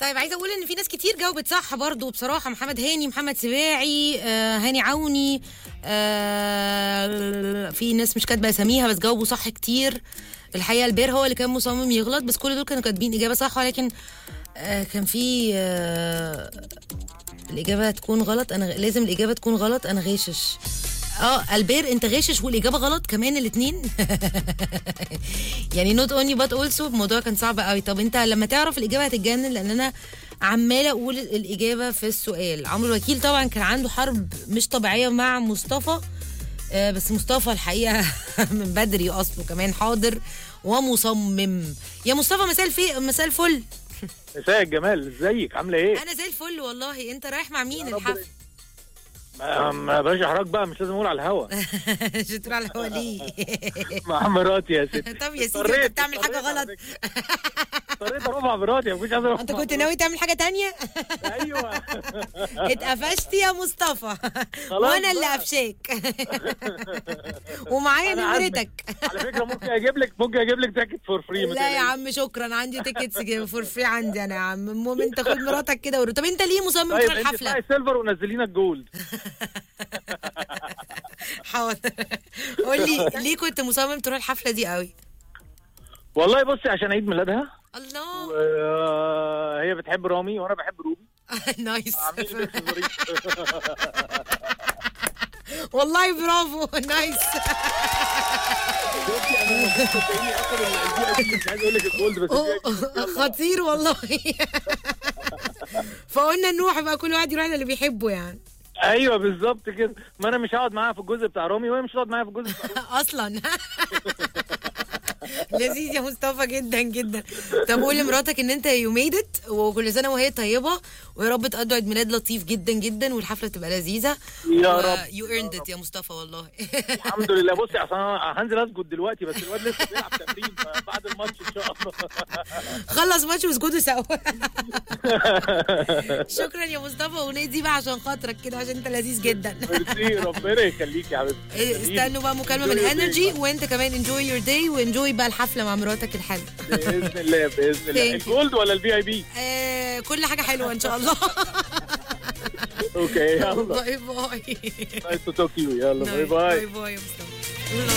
طيب عايزه اقول ان في ناس كتير جاوبت صح برضو بصراحه محمد هاني محمد سباعي آه هاني عوني آه في ناس مش كاتبه اساميها بس جاوبوا صح كتير الحقيقه البير هو اللي كان مصمم يغلط بس كل دول كانوا كاتبين اجابه صح ولكن آه كان في آه الاجابه تكون غلط انا غ- لازم الاجابه تكون غلط انا غاشش اه البير انت غاشش والاجابه غلط كمان الاثنين يعني نوت اونلي بات اولسو الموضوع كان صعب قوي طب انت لما تعرف الاجابه هتتجنن لان انا عماله اقول الاجابه في السؤال عمرو الوكيل طبعا كان عنده حرب مش طبيعيه مع مصطفى آه بس مصطفى الحقيقه من بدري اصله كمان حاضر ومصمم يا مصطفى مساء الفي مساء الفل مساء الجمال ازيك عامله ايه؟ انا زي الفل والله انت رايح مع مين يا رب الحفل ما ما بلاش احراج بقى مش لازم اقول على الهوا مش هتقول على الهوا ليه مع مراتي يا ستي طب يا سيدي اضطريت- انت بتعمل حاجه اضطريت على غلط فكرة. اضطريت اروح مع مراتي ما كنتش عايز اروح انت مع كنت ناوي تعمل حاجه تانية مراتي. ايوه اتقفشت يا مصطفى خلاص وانا اللي بقى. قفشاك ومعايا أنا عازمك. نمرتك على فكره ممكن اجيب لك ممكن اجيب لك تاكت فور فري لا يا عم شكرا عندي تيكتس فور فري عندي انا يا عم المهم انت خد مراتك كده ورو. طب انت ليه مصمم طيب تروح انت الحفله اسمعي السيلفر ونزلينا الجولد حاضر قول لي ليه كنت مصمم تروح الحفله دي قوي والله بصي عشان عيد ميلادها الله وهي بتحب رامي وانا بحب روبي نايس عاملين ميكس ظريف والله برافو نايس شفتي انا صدقيني اخد الفي اي مش عايز اقول لك الجولد بس ال VIP. خطير والله فقلنا نروح بقى كل واحد يروح اللي بيحبه يعني ايوه بالظبط كده ما انا مش هقعد معاها في الجزء بتاع رامي وهي مش هتقعد معايا في الجزء بتاع روبي اصلا لذيذ يا مصطفى جدا جدا طب قول لمراتك ان انت يو ميد ات وكل سنه وهي طيبه ويا رب تقضوا عيد ميلاد لطيف جدا جدا والحفله تبقى لذيذه يا رب. يو ايرند ات يا مصطفى والله الحمد لله بصي عشان أنا هنزل اسجد دلوقتي بس الواد لسه بيلعب تمرين بعد الماتش ان شاء الله خلص ماتش واسجدوا سوا شكرا يا مصطفى واغنيه دي بقى عشان خاطرك كده عشان انت لذيذ جدا ميرسي ربنا يخليك يا حبيبتي استنوا بقى مكالمه من Enjoy your day. انرجي وانت كمان انجوي يور داي وانجوي بقى الحفله مع مراتك الحلوه باذن الله باذن الله Thank you. الجولد ولا الفي اي بي آه كل حاجه حلوه ان شاء الله اوكي يلا باي باي نايس تو توك يو يلا باي باي باي باي يا مصطفى